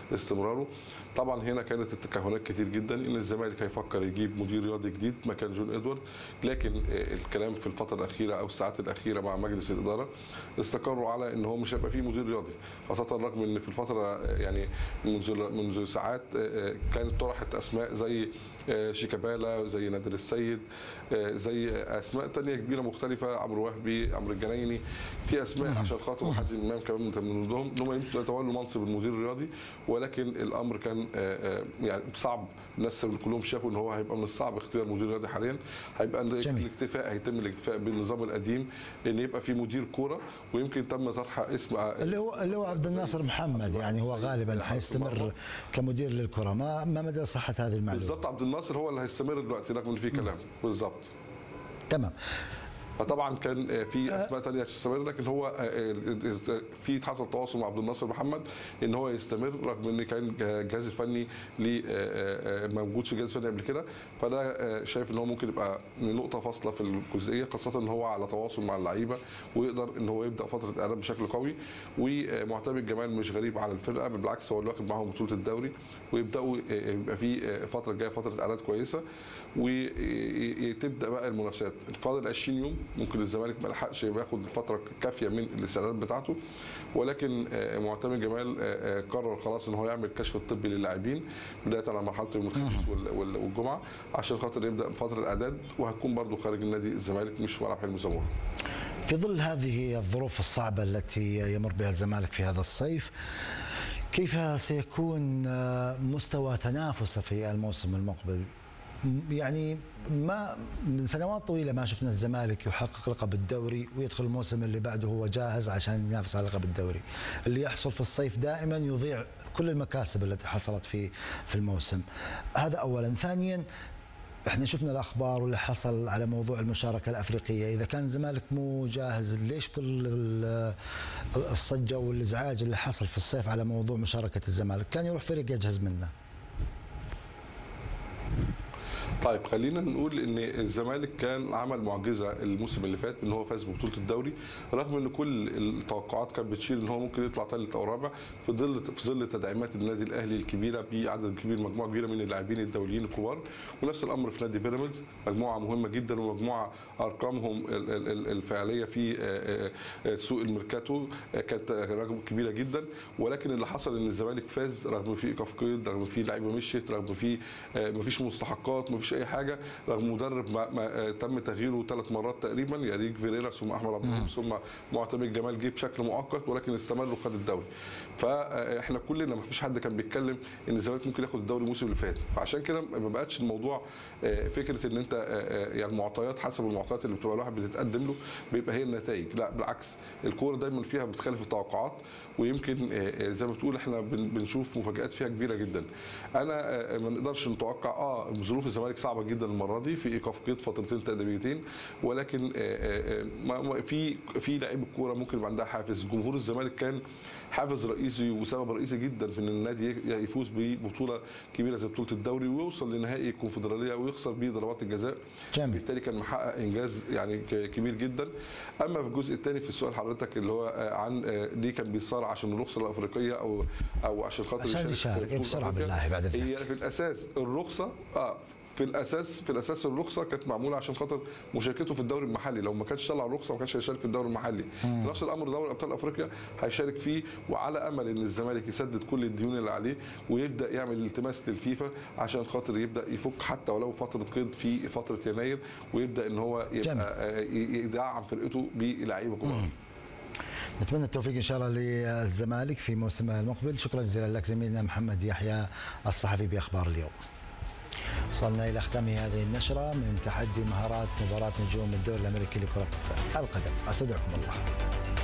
استمراره طبعا هنا كانت التكهنات كتير جدا ان الزمالك هيفكر يجيب مدير رياضي جديد مكان جون ادوارد لكن آه، الكلام في الفتره الاخيره او الساعات الاخيره مع مجلس الاداره استقروا على ان هو مش هيبقى فيه مدير رياضي خاصه رغم ان في الفتره آه، يعني منذ منذ ساعات آه، آه، كانت طرحت اسماء زي آه، شيكابالا زي نادر السيد آه، زي اسماء تانية كبيره مختلفه عمرو وهبي عمرو الجنايني في اسماء عشان خاطر وحازم امام كمان من ضمنهم ان هم يمسكوا يتولوا منصب المدير الرياضي ولكن الامر كان آه، آه، يعني صعب الناس كلهم شافوا ان هو هيبقى من الصعب اختيار مدير رياضي حاليا هيبقى جميل. الاكتفاء هيتم الاكتفاء بالنظام القديم ان يبقى في مدير كوره ويمكن تم طرح اسم اللي هو اللي هو عبد الناصر محمد يعني هو غالبا حيستمر كمدير للكره ما ما مدى صحه هذه المعلومه بالظبط عبد الناصر هو اللي هيستمر دلوقتي رغم ان في كلام بالظبط تمام فطبعا كان في اسماء ثانيه تستمر لكن هو في حصل تواصل مع عبد الناصر محمد ان هو يستمر رغم ان كان الجهاز الفني ليه موجود في الجهاز الفني قبل كده فده شايف ان هو ممكن يبقى نقطه فاصله في الجزئيه خاصه ان هو على تواصل مع اللعيبه ويقدر ان هو يبدا فتره اعداد بشكل قوي ومعتمد جمال مش غريب على الفرقه بالعكس هو اللي واخد معاهم بطوله الدوري ويبداوا يبقى في فتره جايه فتره اعداد كويسه وتبدا بقى المنافسات فاضل 20 يوم ممكن الزمالك ما لحقش ياخد الفتره الكافيه من الاستعدادات بتاعته ولكن معتمد جمال قرر خلاص ان هو يعمل كشف الطبي للاعبين بدايه على مرحله يوم الخميس والجمعه عشان خاطر يبدا فتره الاعداد وهتكون برده خارج النادي الزمالك مش في ملعب حلمي زمور. في ظل هذه الظروف الصعبه التي يمر بها الزمالك في هذا الصيف كيف سيكون مستوى تنافسه في الموسم المقبل؟ يعني ما من سنوات طويله ما شفنا الزمالك يحقق لقب الدوري ويدخل الموسم اللي بعده هو جاهز عشان ينافس على لقب الدوري اللي يحصل في الصيف دائما يضيع كل المكاسب التي حصلت في في الموسم هذا اولا ثانيا احنا شفنا الاخبار واللي حصل على موضوع المشاركه الافريقيه اذا كان الزمالك مو جاهز ليش كل الصجه والازعاج اللي حصل في الصيف على موضوع مشاركه الزمالك كان يروح فريق يجهز منه طيب خلينا نقول ان الزمالك كان عمل معجزه الموسم اللي فات ان هو فاز ببطوله الدوري رغم ان كل التوقعات كانت بتشير ان هو ممكن يطلع ثالث او رابع في ظل في ظل تدعيمات النادي الاهلي الكبيره بعدد كبير مجموعه كبيره من اللاعبين الدوليين الكبار ونفس الامر في نادي بيراميدز مجموعه مهمه جدا ومجموعه ارقامهم الفعليه في سوق الميركاتو كانت رقم كبيره جدا ولكن اللي حصل ان الزمالك فاز رغم في ايقاف قيد رغم في لعيبه مشيت رغم في ما فيش مستحقات ما فيش اي حاجه رغم مدرب ما, ما تم تغييره ثلاث مرات تقريبا ياريك فيريرا ثم احمد عبد الرحيم ثم معتمد جمال جه بشكل مؤقت ولكن استمر وخد الدوري فاحنا كلنا ما فيش حد كان بيتكلم ان الزمالك ممكن ياخد الدوري الموسم اللي فات فعشان كده ما بقتش الموضوع فكره ان انت يعني المعطيات حسب المعطيات اللي بتبقى الواحد بتتقدم له بيبقى هي النتائج لا بالعكس الكوره دايما فيها بتخالف التوقعات ويمكن زي ما بتقول احنا بنشوف مفاجات فيها كبيره جدا انا ما نقدرش نتوقع اه ظروف الزمالك صعبه جدا المره دي في ايقاف قيد فترتين تدريبيتين ولكن في في لعيب الكوره ممكن يبقى عندها حافز جمهور الزمالك كان حافز رئيسي وسبب رئيسي جدا في ان النادي يفوز ببطوله كبيره زي بطوله الدوري ويوصل لنهائي الكونفدراليه ويخسر بيه ضربات الجزاء جميل بالتالي كان محقق انجاز يعني كبير جدا اما في الجزء الثاني في السؤال حضرتك اللي هو عن ليه كان بيصارع عشان الرخصه الافريقيه او او عشان خاطر عشان يشارك بسرعه بالله بعد هي في الاساس الرخصه اه في الاساس في الاساس الرخصه كانت معموله عشان خاطر مشاركته في الدوري المحلي لو ما كانش طلع الرخصه ما كانش هيشارك في الدوري المحلي مم. نفس الامر دوري ابطال افريقيا هيشارك فيه وعلى امل ان الزمالك يسدد كل الديون اللي عليه ويبدا يعمل التماس للفيفا عشان خاطر يبدا يفك حتى ولو فتره قيد في فتره يناير ويبدا ان هو يبقى يدعم فرقته بلعيبه كبار نتمنى التوفيق ان شاء الله للزمالك في موسمه المقبل شكرا جزيلا لك زميلنا محمد يحيى الصحفي باخبار اليوم وصلنا الى ختام هذه النشره من تحدي مهارات مباراه نجوم الدوري الامريكي لكره القدم استودعكم الله